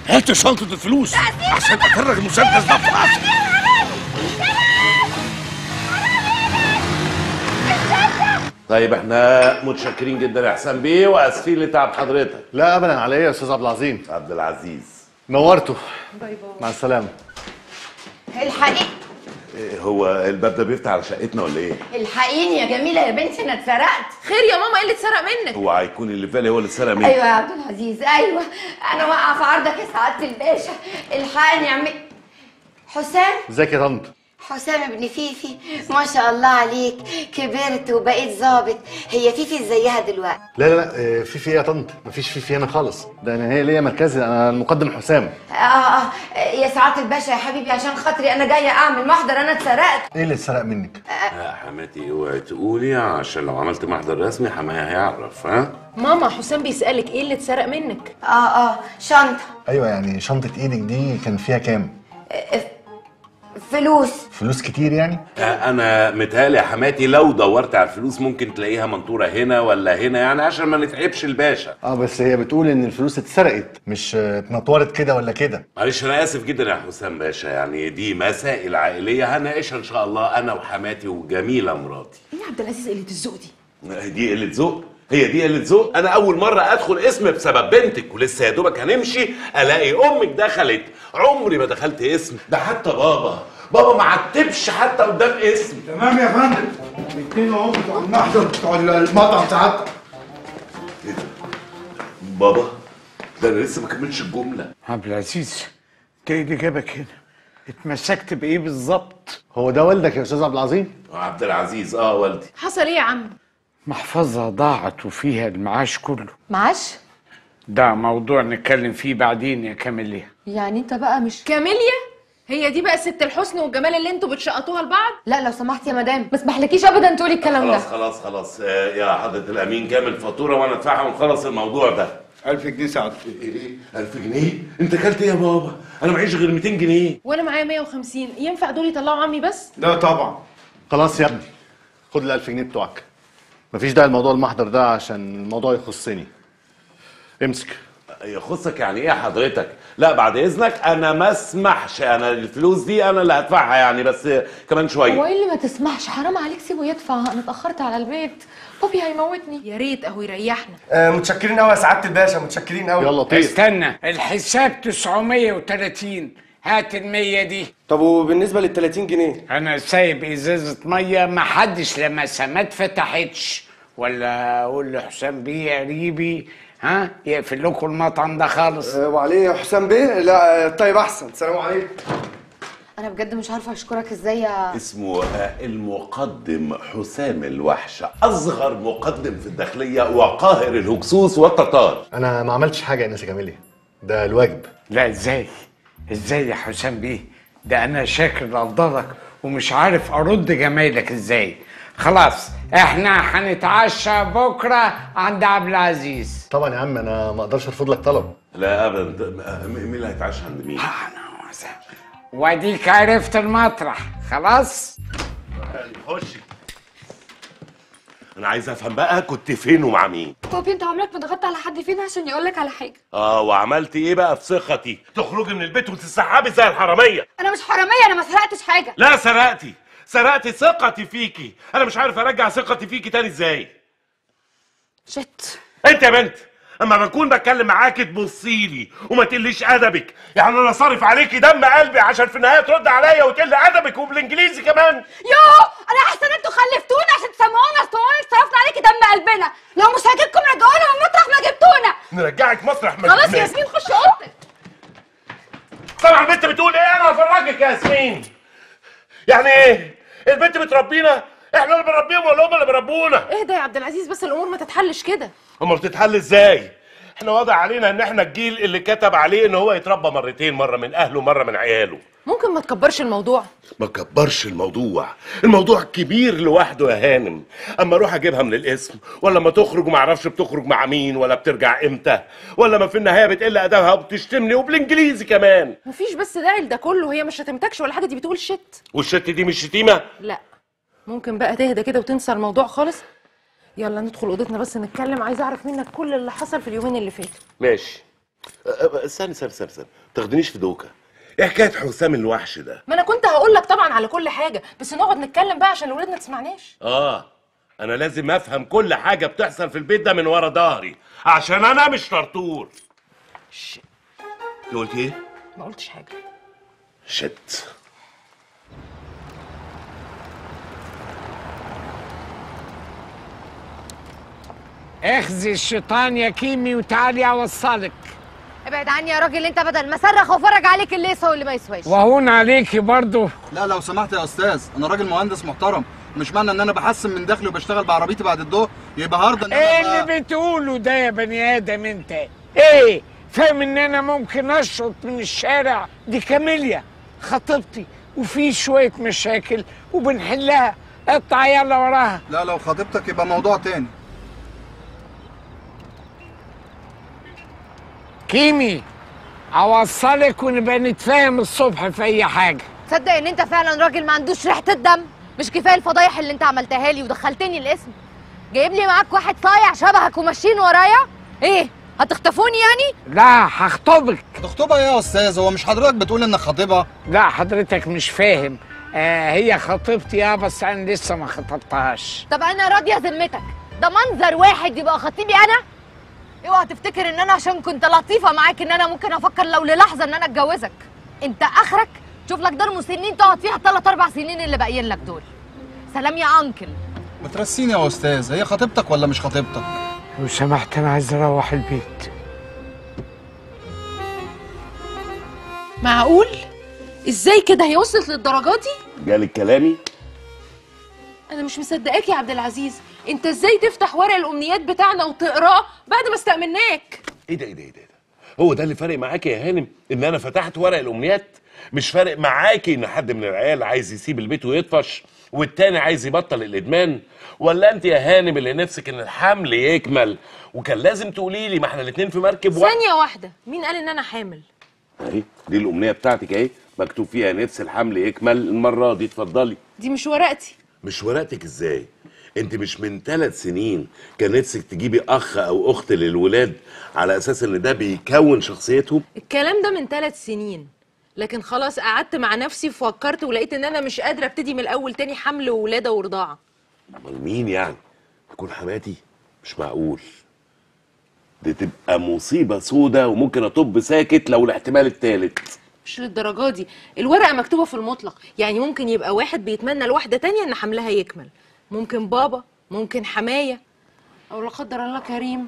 هات شنطة الفلوس عشان افرغ المسدس ده في راسي طيب احنا متشكرين جدا يا حسام بيه واسفين لتعب حضرتك لا ابدا على ايه يا استاذ عبد العظيم عبد العزيز نورته باي باي مع السلامه الحقيقة إيه هو الباب ده بيفتح على شقتنا ولا ايه؟ الحقيقي يا جميلة يا بنتي انا اتسرقت خير يا ماما ايه اللي اتسرق منك هو هيكون اللي فالي هو اللي اتسرق مني ايوه يا عبد العزيز ايوه انا واقعة في عرضك يا سعادة الباشا الحقني يا عمي حسام ازيك يا طنط حسام ابن فيفي ما شاء الله عليك كبرت وبقيت ظابط هي فيفي زيها دلوقتي لا لا لا آه، في في ايه يا طنط مفيش في في هنا خالص ده انا هي ليا مركزي انا المقدم حسام آه, اه يا سعادة الباشا يا حبيبي عشان خاطري انا جاية اعمل محضر انا اتسرقت ايه اللي اتسرق منك يا حماتي اوعي تقولي عشان لو عملت محضر رسمي حماية هيعرف ها؟ ماما حسام بيسالك ايه اللي اتسرق منك اه اه شنطة ايوه يعني شنطه ايدك دي كان فيها كام فلوس فلوس كتير يعني آه، انا متهيألي يا حماتي لو دورت على الفلوس ممكن تلاقيها منطوره هنا ولا هنا يعني عشان ما نتعبش الباشا اه بس هي بتقول ان الفلوس اتسرقت مش آه، اتنطورت كده ولا كده معلش انا اسف جدا يا حسام باشا يعني دي مسائل عائليه هناقشها ان شاء الله انا وحماتي وجميله مراتي ايه يا عبد العزيز قله الذوق دي دي قله ذوق هي دي قله ذوق انا اول مره ادخل اسم بسبب بنتك ولسه يا دوبك هنمشي الاقي امك دخلت عمري ما دخلت اسم ده حتى بابا بابا ما عتبش حتى قدام اسم تمام يا فندم الاثنين اهو بتوع المحضر بتوع المطعم سعادتك ايه ده بابا ده انا لسه ما كملتش الجمله عبد العزيز انت ايه اللي جابك هنا اتمسكت بايه بالظبط هو ده والدك يا استاذ عبد العظيم عبد العزيز اه والدي حصل ايه يا عم محفظة ضاعت وفيها المعاش كله معاش ده موضوع نتكلم فيه بعدين يا كاميليا يعني انت بقى مش كاميليا هي دي بقى ست الحسن والجمال اللي انتوا بتشقطوها لبعض لا لو سمحت يا مدام ما اسمحلكيش ابدا تقولي الكلام خلاص ده خلاص خلاص آه يا حضرة الأمين كامل فاتورة وأنا أدفعها ونخلص الموضوع ده 1000 جنيه سعادتك إيه إيه 1000 جنيه؟ أنت كلت إيه يا بابا؟ أنا معيش غير 200 جنيه وانا معايا 150 ينفع دول يطلعوا عمي بس لا طبعا خلاص يا ابني خد ال 1000 جنيه بتوعك مفيش داعي لموضوع المحضر ده عشان الموضوع يخصني امسك يخصك يعني إيه حضرتك؟ لا بعد إذنك أنا ما أسمحش أنا الفلوس دي أنا اللي هدفعها يعني بس كمان هو شوية ايه اللي ما تسمحش حرام عليك سيبه يدفع انا اتاخرت على البيت بابي هيموتني يا ريت اهو يريحنا آه، متشكرين قوي يا سعاده الباشا متشكرين قوي يلا طير استنى الحساب 930 هات المية دي طب وبالنسبه لل 30 جنيه انا سايب ازازة مية ما حدش لمسها ما اتفتحتش ولا اقول لحسام بيه قريبي ها يقفل لكم المطعم ده خالص آه، وعليه حسام بيه لا آه، طيب احسن سلام عليكم انا بجد مش عارفه اشكرك ازاي يا اسمه آه، المقدم حسام الوحشة أصغر مقدم في الداخلية وقاهر الهكسوس والتتار انا ما عملتش حاجه يا انسه جميلة ده الواجب لا ازاي ازاي يا حسام بيه ده انا شاكر لفضلك ومش عارف ارد جمايلك ازاي خلاص احنا هنتعشى بكره عند عبد العزيز طبعا يا عم انا ما اقدرش ارفض لك طلب لا أبدا ده- آه، مين اللي هيتعشى عند مين؟ انا وسام. واديك عرفت المطرح خلاص خشي انا عايز افهم بقى كنت فين ومع مين بابي انت عمرك ما ضغطت على حد فينا عشان يقولك على حاجه اه وعملت ايه بقى في ثقتي تخرجي من البيت وتتسحبي زي الحراميه انا مش حراميه انا ما سرقتش حاجه لا سرقتي سرقتي ثقتي فيكي انا مش عارف ارجع ثقتي فيكي تاني ازاي شت انت يا بنت اما بكون بتكلم معاكي تبصي لي وما تقليش ادبك يعني انا صارف عليكي دم قلبي عشان في النهايه ترد عليا وتقل ادبك وبالانجليزي كمان يو انا احسن انتوا خلفتونا عشان تسمعونا تقولوا صرفنا عليكي دم قلبنا لو مش هجيبكم رجعونا من مطرح ما جبتونا نرجعك مسرح ما خلاص يا ياسمين خش اوضتك طبعا البنت بتقول ايه انا هفرجك يا ياسمين يعني ايه البنت بتربينا احنا اللي بنربيهم ولا هم اللي بيربونا اهدى يا عبد العزيز بس الامور ما تتحلش كده امال بتتحل ازاي احنا واضح علينا ان احنا الجيل اللي كتب عليه ان هو يتربى مرتين مره من اهله مره من عياله ممكن ما تكبرش الموضوع ما كبرش الموضوع الموضوع كبير لوحده يا هانم اما اروح اجيبها من الاسم ولا ما تخرج وما اعرفش بتخرج مع مين ولا بترجع امتى ولا ما في النهايه بتقل ادبها وبتشتمني وبالانجليزي كمان مفيش بس داعي لده كله هي مش شتمتكش ولا حاجه دي بتقول شت والشت دي مش شتيمه لا ممكن بقى تهدى كده وتنسى الموضوع خالص يلا ندخل اوضتنا بس نتكلم عايزه اعرف منك كل اللي حصل في اليومين اللي فاتوا ماشي أه، استنى استنى استنى استنى تاخدنيش في دوكه ايه حكايه حسام الوحش ده ما انا كنت هقول لك طبعا على كل حاجه بس نقعد نتكلم بقى عشان الولاد ما تسمعناش اه انا لازم افهم كل حاجه بتحصل في البيت ده من ورا ظهري عشان انا مش طرطور انت قلت ايه ما قلتش حاجه شت اخزي الشيطان يا كيمي وتعالي اوصلك ابعد عني يا راجل انت بدل ما صرخ وفرج عليك اللي يسوى واللي ما يسواش وهون عليكي برضو لا لو سمحت يا استاذ انا راجل مهندس محترم مش معنى ان انا بحسن من دخلي وبشتغل بعربيتي بعد الظهر يبقى هارد ان ايه انا اللي بتقوله ده يا بني ادم انت ايه فاهم ان انا ممكن اشرط من الشارع دي كاميليا خطيبتي وفي شويه مشاكل وبنحلها اطلع يلا وراها لا لو خطيبتك يبقى موضوع تاني كيمي اوصلك ونبقى نتفاهم الصبح في اي حاجه تصدق ان انت فعلا راجل ما عندوش ريحه الدم مش كفايه الفضايح اللي انت عملتها لي ودخلتني الاسم جايب لي معاك واحد صايع شبهك وماشيين ورايا ايه هتخطفوني يعني لا هخطبك تخطبها ايه يا استاذ هو مش حضرتك بتقول انك خطيبها لا حضرتك مش فاهم آه هي خطيبتي اه بس انا لسه ما خطبتهاش طب انا راضيه ذمتك ده منظر واحد يبقى خطيبي انا اوعى تفتكر ان انا عشان كنت لطيفه معاك ان انا ممكن افكر لو للحظه ان انا اتجوزك انت اخرك تشوف لك دار مسنين تقعد فيها الثلاث اربع سنين اللي باقيين لك دول سلام يا انكل بترسيني يا استاذ هي خطيبتك ولا مش خطيبتك لو سمحت انا عايز اروح البيت معقول ازاي كده هي وصلت للدرجه دي جالك كلامي انا مش مصدقاك يا عبد العزيز انت ازاي تفتح ورق الامنيات بتاعنا وتقراه بعد ما استأمناك ايه ده ايه ده ايه ده إيه ده؟ هو ده اللي فارق معاكي يا هانم ان انا فتحت ورق الامنيات مش فارق معاكي ان حد من العيال عايز يسيب البيت ويطفش والتاني عايز يبطل الادمان ولا انت يا هانم اللي نفسك ان الحمل يكمل وكان لازم تقولي لي ما احنا الاتنين في مركب واحد ثانيه واحده مين قال ان انا حامل اهي دي الامنيه بتاعتك اهي مكتوب فيها نفس الحمل يكمل المره دي اتفضلي دي مش ورقتي مش ورقتك ازاي انت مش من ثلاث سنين كان نفسك تجيبي اخ او اخت للولاد على اساس ان ده بيكون شخصيتهم الكلام ده من ثلاث سنين لكن خلاص قعدت مع نفسي وفكرت ولقيت ان انا مش قادره ابتدي من الاول تاني حمل وولاده ورضاعه امال مين يعني تكون حماتي مش معقول دي تبقى مصيبه سودة وممكن اطب ساكت لو الاحتمال التالت مش للدرجه دي الورقه مكتوبه في المطلق يعني ممكن يبقى واحد بيتمنى لواحده تانية ان حملها يكمل ممكن بابا ممكن حمايه او لا قدر الله كريم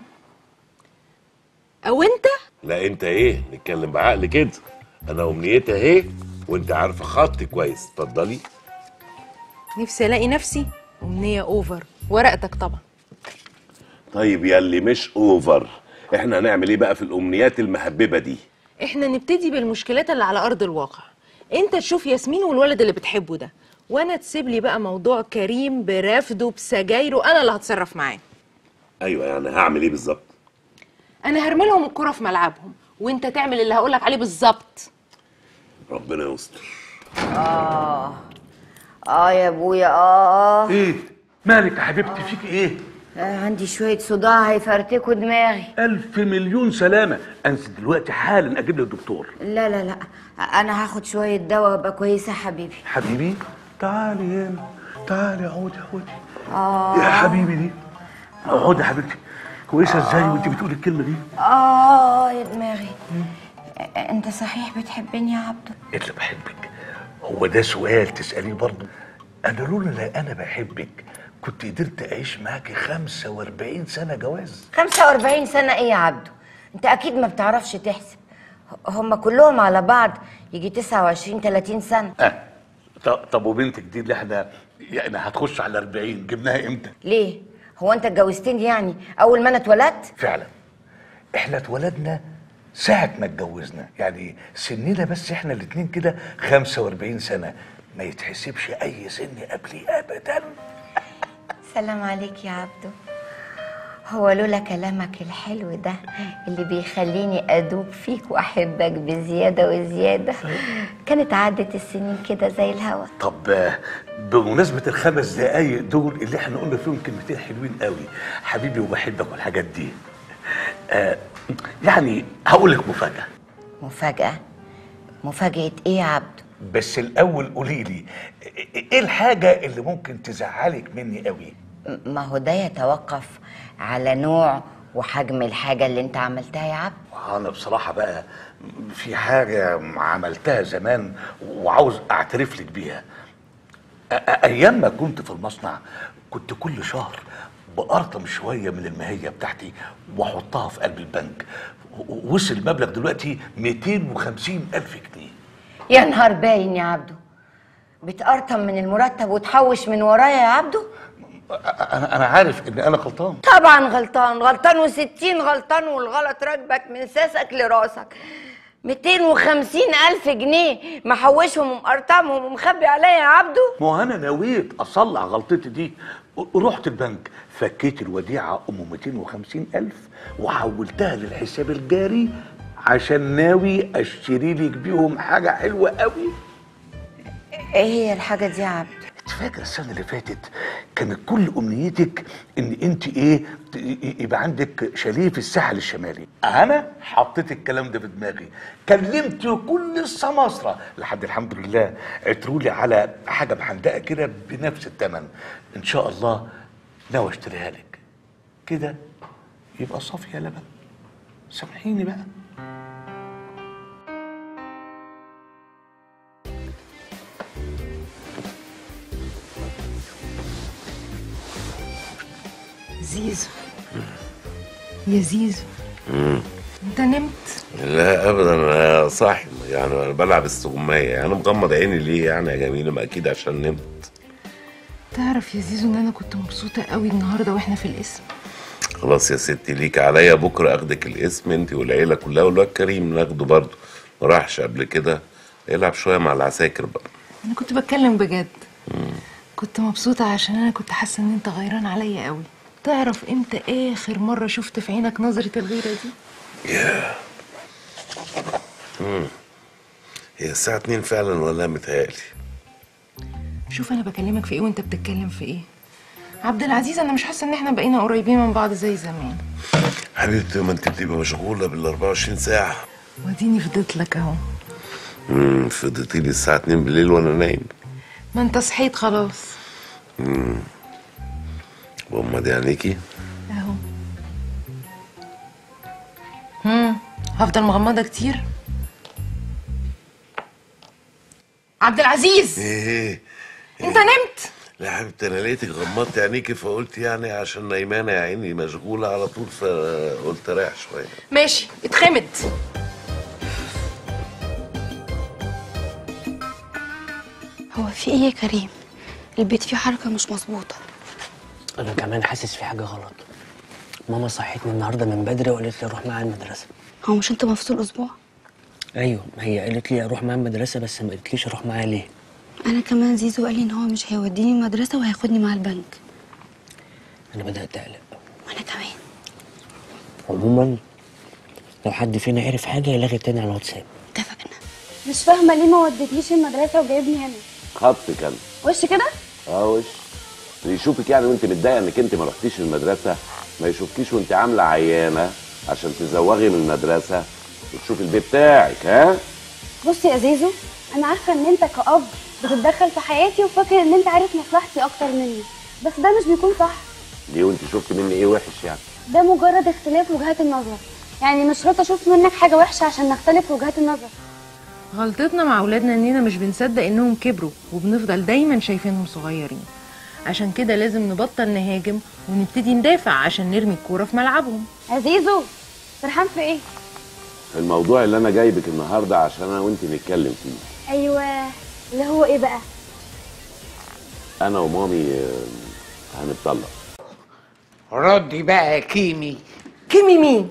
او انت لا انت ايه نتكلم بعقل كده انا امنيتي اهي وانت عارفه خطي كويس اتفضلي نفسي الاقي نفسي امنيه اوفر ورقتك طبعا طيب ياللي مش اوفر احنا هنعمل ايه بقى في الامنيات المهببه دي احنا نبتدي بالمشكلات اللي على ارض الواقع انت تشوف ياسمين والولد اللي بتحبه ده وانا تسيب لي بقى موضوع كريم برفضه بسجايره انا اللي هتصرف معاه ايوه يعني هعمل ايه بالظبط انا هرملهم الكره في ملعبهم وانت تعمل اللي هقولك عليه بالظبط ربنا يستر اه يا ابويا اه ايه مالك يا حبيبتي فيك ايه آه، عندي شويه صداع هيفرتكوا دماغي الف مليون سلامه انزل دلوقتي حالا اجيب لك دكتور لا لا لا انا هاخد شويه دواء وابقى كويسه يا حبيبي حبيبي تعالي هنا تعالي اقعدي اقعدي اه يا حبيبي دي اقعدي يا حبيبتي كويسه ازاي وانت بتقولي الكلمه دي اه يا دماغي انت صحيح بتحبني يا عبدو اللي بحبك هو ده سؤال تسأليه برضه أنا لولا لا أنا بحبك كنت قدرت أعيش معاكي 45 سنة جواز 45 سنه ايه يا عبدو انت اكيد ما بتعرفش تحسب هم كلهم على بعض يجي 29 30 سنه أه ط- طب وبنتك دي اللي احنا يعني هتخش على 40 جبناها إمتى؟ ليه هو انت اتجوزتني يعني اول ما انا اتولدت فعلا إحنا اتولدنا ساعة ما اتجوزنا يعني سننا بس إحنا الاتنين كده 45 سنة ما يتحسبش أي سن قبلي أبدا سلام عليك يا عبدو هو لولا كلامك الحلو ده اللي بيخليني ادوب فيك واحبك بزياده وزياده كانت عدت السنين كده زي الهوا طب آه، بمناسبة الخمس دقايق دول اللي احنا قلنا فيهم كلمتين حلوين قوي حبيبي وبحبك والحاجات دي آه يعني هقول لك مفاجاه مفاجأة مفاجأة ايه يا عبده بس الاول قولي لي ايه الحاجه اللي ممكن تزعلك مني قوي م- ما هو ده يتوقف على نوع وحجم الحاجة اللي انت عملتها يا عبد انا بصراحه بقى في حاجه عملتها زمان وعاوز اعترف لك بيها أ- أ- ايام ما كنت في المصنع كنت كل شهر بقرطم شويه من المهيه بتاعتي واحطها في قلب البنك و- وصل المبلغ دلوقتي 250 الف جنيه يا نهار باين يا عبده بتقرطم من المرتب وتحوش من ورايا يا عبده انا انا عارف ان انا غلطان طبعا غلطان غلطان وستين غلطان والغلط راكبك من ساسك لراسك 250 ألف جنيه محوشهم ومقرطمهم ومخبي عليا يا عبده ما هو انا نويت اصلح غلطتي دي رحت البنك فكيت الوديعه ام 250 الف وحولتها للحساب الجاري عشان ناوي اشتري لك بيهم حاجه حلوه قوي ايه هي الحاجة دي يا عبده انت فاكر السنه اللي فاتت كانت كل امنيتك ان انت ايه ت- يبقى عندك شاليه في الساحل الشمالي انا حطيت الكلام ده في دماغي كلمت كل السماسره لحد الحمد لله عتروا لي على حاجه محندقه كده بنفس الثمن ان شاء الله ناوي اشتريها لك كده يبقى صافيه لبن سامحيني بقى زيزو يا زيزو انت نمت لا ابدا انا صاحي يعني انا بلعب استغمايه يعني انا مغمض عيني ليه يعني يا جميله ما اكيد عشان نمت تعرف يا زيزو ان انا كنت مبسوطه قوي النهارده واحنا في القسم خلاص يا ستي ليك عليا بكره اخدك الاسم انت والعيله كلها والواد كريم ناخده برضه ما راحش قبل كده يلعب شويه مع العساكر بقى انا كنت بتكلم بجد كنت مبسوطه عشان انا كنت حاسه ان انت غيران عليا قوي تعرف امتى اخر مره شفت في عينك نظره الغيره دي ياه مم. هي الساعة اتنين فعلا ولا متهيألي شوف انا بكلمك في ايه وانت بتتكلم في ايه عبد العزيز انا مش حاسه ان احنا بقينا قريبين من بعض زي زمان حبيبتي ما انت بتبقى مشغولة بال 24 ساعة واديني فضيت لك اهو امم فضيتي لي الساعة 2 بالليل وانا نايم ما انت صحيت خلاص امم وامال عينيكي اهو هم هفضل مغمضه كتير عبد العزيز ايه انت نمت لا يا حبيبتي انا لقيتك غمضت عينيكي فقلت يعني عشان نايمانة يا عيني مشغولة على طول فقلت اريح شوية ماشي اتخمد هو في ايه يا كريم البيت فيه حركة مش مظبوطة انا كمان حاسس في حاجه غلط ماما صحتني النهارده من بدري وقالت لي اروح معاها المدرسه هو مش انت مفصول اسبوع ايوه ما هي قالت لي اروح معاها المدرسه بس ما قالتليش اروح معاها ليه انا كمان زيزو قال لي ان هو مش هيوديني المدرسة وهياخدني مع البنك انا بدات اقلق وانا كمان عموما لو حد فينا عرف حاجه يلاغي التاني على الواتساب مش فاهمه ليه ما ودتنيش المدرسه وجايبني هنا خط كان وش كده اه وش اللي يشوفك يعني وانت متضايقه انك انت ما رحتيش المدرسه ما يشوفكيش وانت عامله عيانه عشان تزوغي من المدرسه وتشوفي البيت بتاعك ها بص يا زيزو انا عارفه ان انت كأب بتتدخل في حياتي وفاكر ان انت عارف مصلحتي اكتر مني بس ده مش بيكون صح ليه وانت شفت مني ايه وحش يعني ده مجرد اختلاف وجهات النظر يعني مش شرط اشوف منك حاجه وحشه عشان نختلف في وجهات النظر غلطتنا مع اولادنا اننا مش بنصدق انهم كبروا وبنفضل دايما شايفينهم صغيرين عشان كده لازم نبطل نهاجم ونبتدي ندافع عشان نرمي الكوره في ملعبهم يا زيزو فرحان في ايه الموضوع اللي انا جايبك النهارده عشان انا وانت نتكلم فيه ايوه اللي هو ايه بقى انا ومامي آه، هنتطلق ردي بقى يا كيمي كيمي مين؟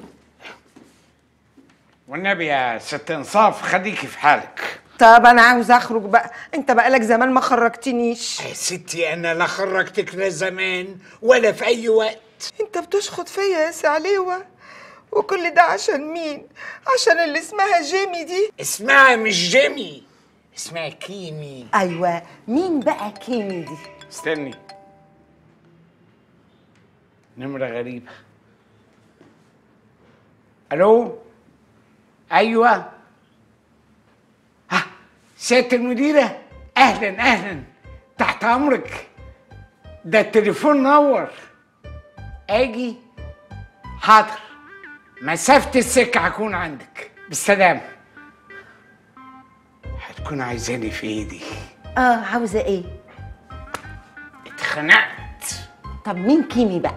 والنبي يا ست انصاف خليكي في حالك طب انا عاوز اخرج بقى انت بقالك زمان ما خرجتنيش يا ستي انا لا خرجتك لا زمان ولا في اي وقت انت بتشخط فيا يا سعليوة وكل ده عشان مين عشان اللي اسمها جيمي دي اسمها مش جيمي اسمها كيمي ايوه مين بقى كيمي دي استني نمرة غريبة الو ايوه ها سياده المديره اهلا اهلا تحت امرك ده التليفون نور اجي حاضر مسافه السكه هكون عندك بالسلامه هتكون عايزاني في ايدي اه عاوزه ايه اتخنقت طب مين كيمي بقى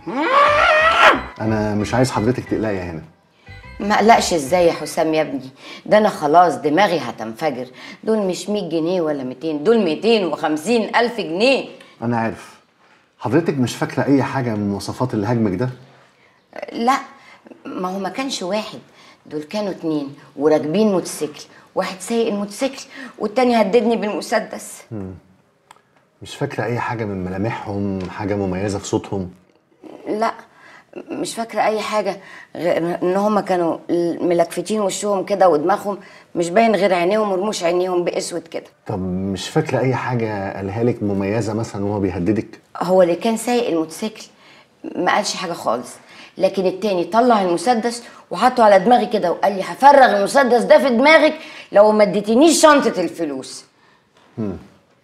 انا مش عايز حضرتك تقلقي يا هنا ما قلقش ازاي يا حسام يا ابني ده انا خلاص دماغي هتنفجر دول مش 100 جنيه ولا 200 دول 250 الف جنيه انا عارف حضرتك مش فاكره اي حاجه من مواصفات اللي هاجمك ده لا ما هو ما كانش واحد دول كانوا اتنين وراكبين موتوسيكل واحد سايق الموتوسيكل والتاني هددني بالمسدس مم. مش فاكره اي حاجه من ملامحهم حاجه مميزه في صوتهم لا مش فاكره اي حاجه غير ان هما كانوا ملكفتين وشهم كده ودماغهم مش باين غير عينيهم ورموش عينيهم باسود كده طب مش فاكره اي حاجه قالها لك مميزه مثلا وهو بيهددك هو اللي كان سايق الموتوسيكل ما قالش حاجه خالص لكن التاني طلع المسدس وحطه على دماغي كده وقال لي هفرغ المسدس ده في دماغك لو ما اديتنيش شنطه الفلوس مم.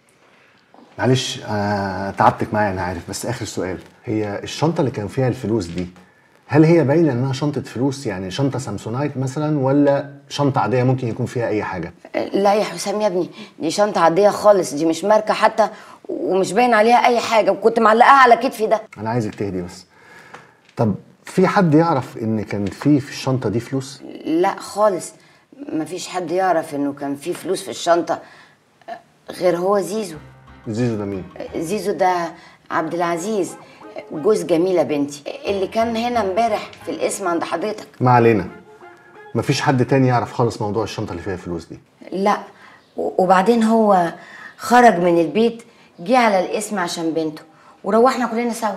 معلش آه تعبتك معايا انا عارف بس اخر سؤال هي الشنطه اللي كان فيها الفلوس دي هل هي باينه انها شنطه فلوس يعني شنطه سامسونايت مثلا ولا شنطه عاديه ممكن يكون فيها اي حاجه لا يا حسام يا ابني دي شنطه عاديه خالص دي مش ماركه حتى ومش باين عليها اي حاجه وكنت معلقاها على كتفي ده انا عايزك تهدي بس طب في حد يعرف ان كان في في الشنطه دي فلوس لا خالص مفيش حد يعرف انه كان في فلوس في الشنطه غير هو زيزو زيزو ده مين زيزو ده عبد العزيز جوز جميله بنتي اللي كان هنا امبارح في القسم عند حضرتك ما علينا مفيش حد تاني يعرف خالص موضوع الشنطه اللي فيها فلوس دي لا و- وبعدين هو خرج من البيت جه على القسم عشان بنته وروحنا كلنا سوا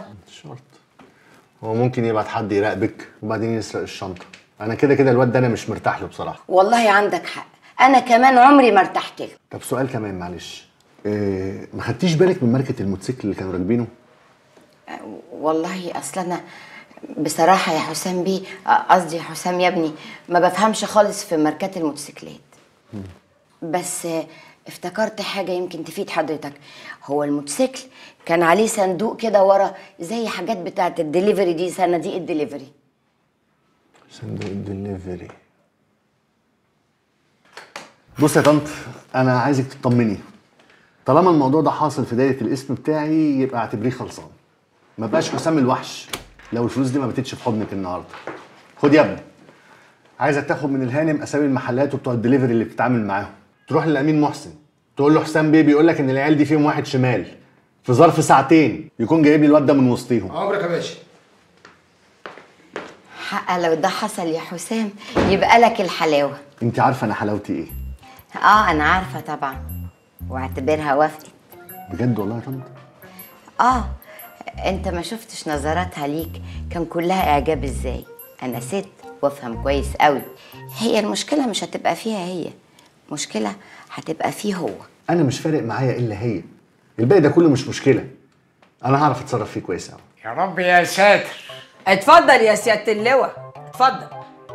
هو ممكن يبعت حد يراقبك وبعدين يسرق الشنطه انا كده كده الواد ده انا مش مرتاح له بصراحه والله عندك حق انا كمان عمري ما ارتحت له طب سؤال كمان معلش إيه ما خدتيش بالك من ماركه الموتوسيكل اللي كانوا راكبينه والله اصل انا بصراحه يا حسام بيه قصدي يا حسام يا ابني ما بفهمش خالص في ماركات الموتوسيكلات بس افتكرت حاجه يمكن تفيد حضرتك هو الموتوسيكل كان عليه صندوق كده ورا زي حاجات بتاعه الدليفري دي صناديق الدليفري صندوق الدليفري بص يا طنط انا عايزك تطمني طالما الموضوع ده حاصل في دايره الاسم بتاعي يبقى اعتبريه خلصان ما بقاش حسام الوحش لو الفلوس دي ما بتتش في حضنك النهارده خد يا ابني عايزك تاخد من الهانم اسامي المحلات وبتوع الدليفري اللي بتتعامل معاهم تروح للامين محسن تقول له حسام بيه بيقول لك ان العيال دي فيهم واحد شمال في ظرف ساعتين يكون جايب لي الواد ده من وسطيهم عمرك يا باشا حق لو ده حصل يا حسام يبقى لك الحلاوه انت عارفه انا حلاوتي ايه اه انا عارفه طبعا واعتبرها وافقت بجد والله يا طنط اه انت ما شفتش نظراتها ليك كان كلها اعجاب ازاي انا ست وافهم كويس قوي هي المشكله مش هتبقى فيها هي مشكله هتبقى فيه هو انا مش فارق معايا الا هي الباقي ده كله مش مشكله انا هعرف اتصرف فيه كويس قوي يا رب يا ساتر اتفضل يا سياده اللواء اتفضل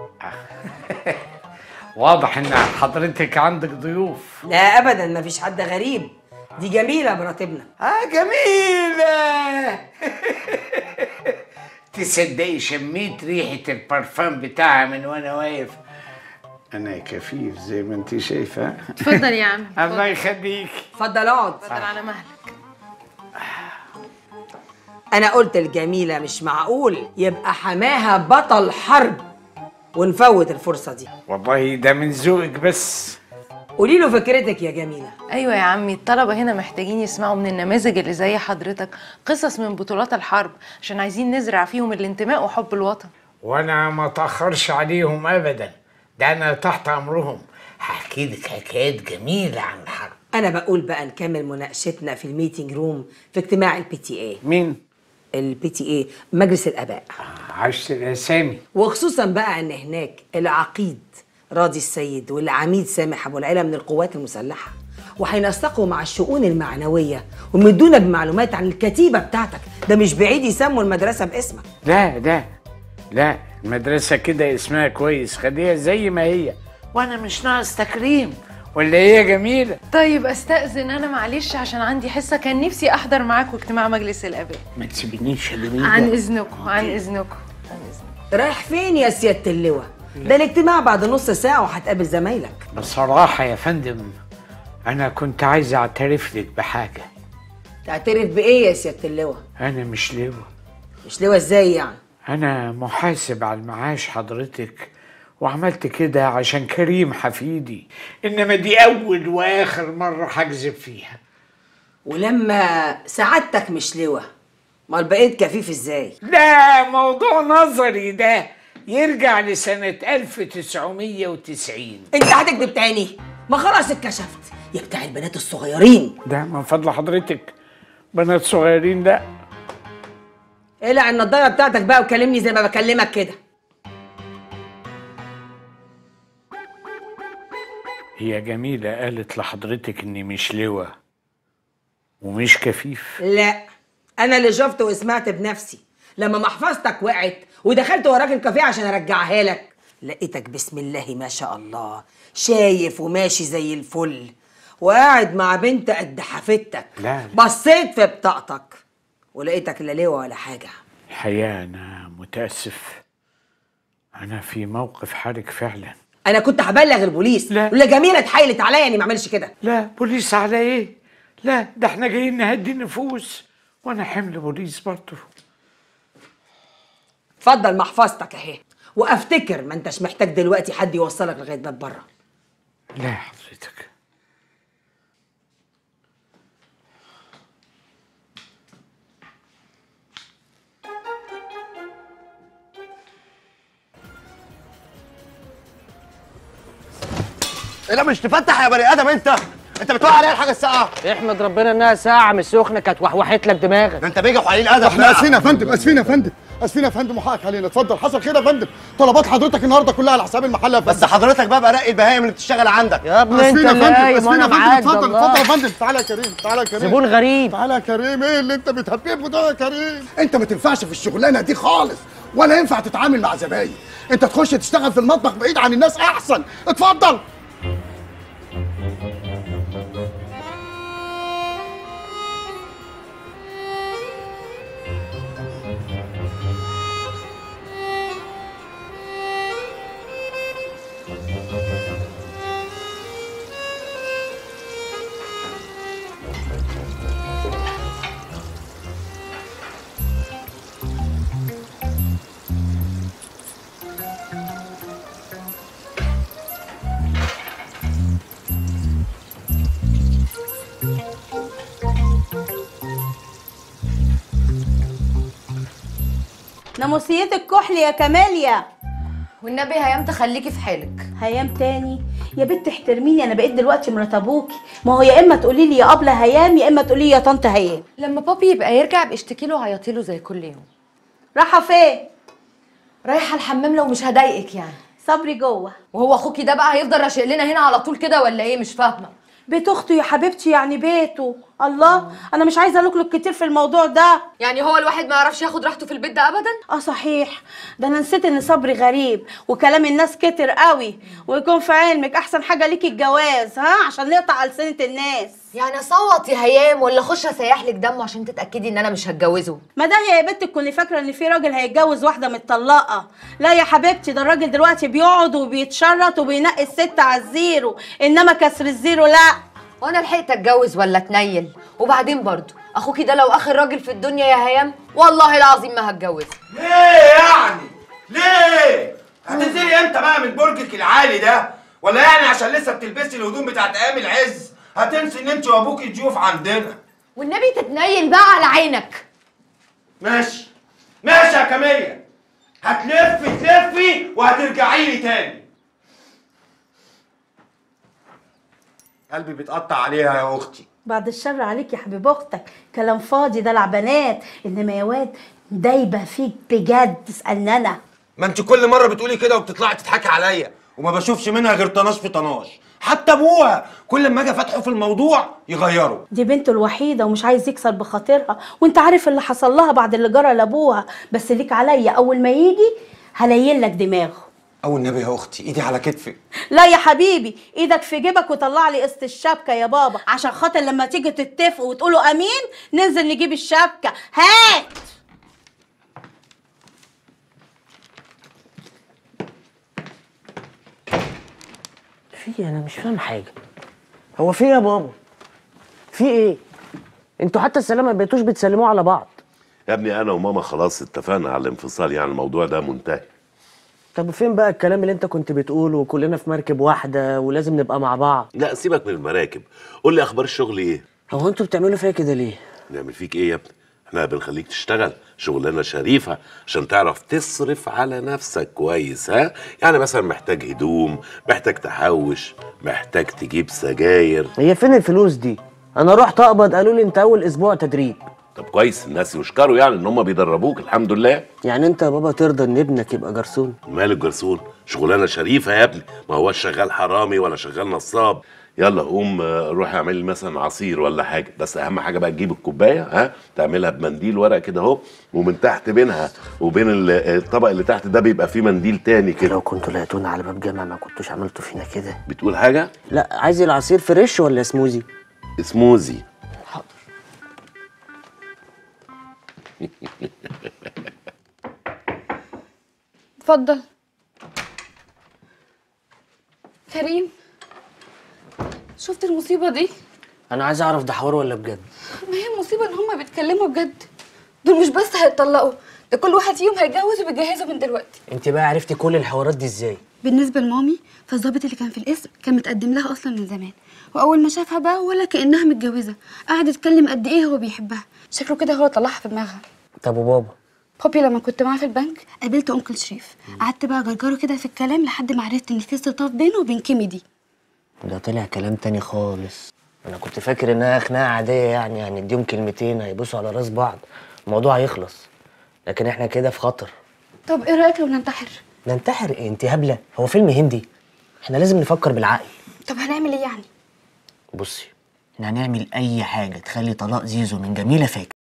واضح ان حضرتك عندك ضيوف لا ابدا مفيش حد غريب دي جميله مراتبنا اه جميلة تصدقي شميت ريحة البرفان بتاعها من وانا واقف انا كفيف زي ما انت شايفة اتفضل يا عم الله يخليك اتفضل اقعد اتفضل على مهلك انا قلت الجميله مش معقول يبقى حماها بطل حرب ونفوت الفرصه دي والله ده من ذوقك بس قولي له فكرتك يا جميله ايوه يا عمي الطلبه هنا محتاجين يسمعوا من النماذج اللي زي حضرتك قصص من بطولات الحرب عشان عايزين نزرع فيهم الانتماء وحب الوطن وانا ما اتاخرش عليهم ابدا ده انا تحت امرهم هحكي لك حكايات جميلة عن الحرب انا بقول بقى نكمل مناقشتنا في الميتنج روم في اجتماع البي تي اي مين البي تي اي مجلس الاباء عشت الاسامي وخصوصا بقى ان هناك العقيد راضي السيد والعميد سامح ابو العلا من القوات المسلحه وهينسقوا مع الشؤون المعنويه ويمدونا بمعلومات عن الكتيبه بتاعتك ده مش بعيد يسموا المدرسه باسمك لا لا لا المدرسة كده اسمها كويس خليها زي ما هي وانا مش ناقص تكريم ولا هي جميلة طيب استأذن انا معلش عشان عندي حصة كان نفسي احضر معاكم اجتماع مجلس الاباء ما تسيبنيش يا جميلة عن اذنكم عن اذنكم رايح فين يا سياده اللواء ده الاجتماع بعد نص ساعه وهتقابل زمايلك بصراحة يا فندم أنا كنت عايز أعترف لك بحاجة تعترف بايه يا سياده اللواء أنا مش لواء مش لواء ازاي يعني أنا محاسب على المعاش حضرتك وعملت كده عشان كريم حفيدي إنما دي أول وآخر مرة هكذب فيها ولما سعادتك مش لواء امال بقيت كفيف ازاي لا موضوع نظري ده يرجع لسنة 1990 انت هتكذب تاني ما خلاص اتكشفت يا بتاع البنات الصغيرين ده من فضل حضرتك بنات صغيرين لا اقلع النضاره بتاعتك بقى وكلمني زي ما بكلمك كده هي جميلة قالت لحضرتك إني مش لواء ومش كفيف لا انا اللي شفت وسمعت بنفسي لما محفظتك وقعت ودخلت وراك الكافيه عشان ارجعها لك لقيتك بسم الله ما شاء الله شايف وماشي زي الفل وقاعد مع بنت قد حفيدتك لا بصيت في بطاقتك ولقيتك لا لواء ولا حاجه الحقيقة أنا متأسف أنا في موقف حرج فعلا انا كنت هبلغ البوليس لا ولا جميله اتحايلت عليا اني ما اعملش كده لا بوليس على إيه؟ لا ده احنا جايين نهدي النفوس وأنا حمل بوليس برضه اتفضل محفظتك اهي وافتكر ما انتش محتاج دلوقتي حد يوصلك لغايه باب بره لا حضرتك لا مش تفتح يا بني ادم انت انت بتوقع عليا الحاجه الساقعه احمد ربنا انها ساعة مش سخنة كانت وحوحت لك دماغك ده انت بيجي وحليل ادب احنا اسفين يا فندم اسفين يا فندم اسفين يا فندم وحقك علينا اتفضل حصل خير يا فندم طلبات حضرتك النهارده كلها على حساب المحل يا فندم بس حضرتك بقى برقي البهايم اللي بتشتغل عندك يا ابني اسفين انت يا اللي فندم قايم اسفين يا وانا فندم معاك اتفضل والله. اتفضل يا فندم تعالى يا كريم تعالى يا كريم زبون غريب تعالى يا كريم ايه اللي انت بتهببه ده يا كريم انت ما تنفعش في الشغلانه دي خالص ولا ينفع تتعامل مع زباين انت تخش تشتغل في المطبخ بعيد عن الناس احسن اتفضل ناموسية الكحل يا كماليا والنبي هيام تخليكي في حالك هيام تاني يا بنت احترميني انا بقيت دلوقتي مرات ابوكي ما هو يا اما تقولي لي يا ابله هيام يا اما تقولي لي يا طنط هيام لما بابي يبقى يرجع باشتكي له وعيطي له زي كل يوم رايحه فين رايحه الحمام لو مش هضايقك يعني صبري جوه وهو اخوكي ده بقى هيفضل راشق لنا هنا على طول كده ولا ايه مش فاهمه بيت اخته يا حبيبتي يعني بيته الله انا مش عايزه الوكلك كتير في الموضوع ده يعني هو الواحد ما يعرفش ياخد راحته في البيت ده ابدا اه صحيح ده انا نسيت ان صبري غريب وكلام الناس كتر قوي ويكون في علمك احسن حاجه ليكي الجواز ها عشان نقطع السنه الناس يعني اصوت يا هيام ولا اخش اسيح لك دمه عشان تتاكدي ان انا مش هتجوزه ما ده يا بنت تكوني فاكره ان في راجل هيتجوز واحده متطلقه لا يا حبيبتي ده الراجل دلوقتي بيقعد وبيتشرط وبينقي الست على الزيرو انما كسر الزيرو لا وانا لحقت اتجوز ولا اتنيل وبعدين برضو اخوكي ده لو اخر راجل في الدنيا يا هيام والله العظيم ما هتجوزه ليه يعني؟ ليه؟ هتنزلي امتى بقى من برجك العالي ده؟ ولا يعني عشان لسه بتلبسي الهدوم بتاعت ايام العز هتنسي ان انت وابوكي ضيوف عندنا والنبي تتنيل بقى على عينك ماشي ماشي يا كاميليا هتلفي تلفي وهترجعي لي تاني قلبي بيتقطع عليها يا اختي بعد الشر عليك يا حبيب اختك كلام فاضي ده لعبنات انما يا واد دايبه فيك بجد اسالني انا ما انت كل مره بتقولي كده وبتطلعي تضحكي عليا وما بشوفش منها غير طناش في طناش حتى ابوها كل ما اجي فاتحه في الموضوع يغيره دي بنته الوحيده ومش عايز يكسر بخاطرها وانت عارف اللي حصل لها بعد اللي جرى لابوها بس ليك عليا اول ما يجي هلين لك دماغه او النبي يا اختي ايدي على كتفي لا يا حبيبي ايدك في جيبك وطلع لي قسط الشبكه يا بابا عشان خاطر لما تيجي تتفقوا وتقولوا امين ننزل نجيب الشبكه هات في إيه؟ انا مش فاهم حاجه هو في ايه يا بابا في ايه انتوا حتى السلام ما بقيتوش بتسلموا على بعض يا ابني انا وماما خلاص اتفقنا على الانفصال يعني الموضوع ده منتهي طب وفين بقى الكلام اللي انت كنت بتقوله وكلنا في مركب واحده ولازم نبقى مع بعض لا سيبك من المراكب قول لي اخبار الشغل ايه هو انتوا بتعملوا فيا كده ليه نعمل فيك ايه يا ابني احنا بنخليك تشتغل شغلانه شريفه عشان تعرف تصرف على نفسك كويس ها يعني مثلا محتاج هدوم محتاج تحوش محتاج تجيب سجاير هي فين الفلوس دي انا رحت اقبض قالوا لي انت اول اسبوع تدريب طب كويس الناس يشكروا يعني ان هم بيدربوك الحمد لله يعني انت يا بابا ترضى ان ابنك يبقى جرسون مال الجرسون شغلانه شريفه يا ابني ما هوش شغال حرامي ولا شغال نصاب يلا قوم آه، روح اعمل لي مثلا عصير ولا حاجه بس اهم حاجه بقى تجيب الكوبايه ها تعملها بمنديل ورق كده اهو ومن تحت بينها وبين ال- الطبق اللي تحت ده بيبقى فيه منديل تاني كده لو كنتوا لقيتونا على باب جامع ما كنتوش عملتوا فينا كده بتقول حاجه لا عايز العصير فريش ولا سموزي سموزي اتفضل كريم شفت المصيبة دي؟ انا عايز اعرف ده حوار ولا بجد ما هي المصيبة ان هما بيتكلموا بجد دول مش بس هيتطلقوا ده كل واحد فيهم هيتجوز وبيجهزوا من دلوقتي انت بقى عرفتي كل الحوارات دي ازاي بالنسبة لمامي فالظابط اللي كان في القسم كان متقدم لها اصلا من زمان واول ما شافها بقى ولا كانها متجوزة قعد يتكلم قد ايه هو بيحبها شكله كده هو طلعها في دماغها طب وبابا بابي لما كنت معاه في البنك قابلت انكل شريف قعدت بقى جرجره كده في الكلام لحد ما عرفت ان في استلطاف بينه وبين كيمي دي ده طلع كلام تاني خالص انا كنت فاكر انها خناقه عاديه يعني هنديهم كلمتين هيبصوا على راس بعض الموضوع هيخلص لكن احنا كده في خطر طب ايه رايك لو ننتحر ننتحر ايه انت هبله هو فيلم هندي احنا لازم نفكر بالعقل طب هنعمل ايه يعني بصي احنا هنعمل اي حاجه تخلي طلاق زيزو من جميله فاكر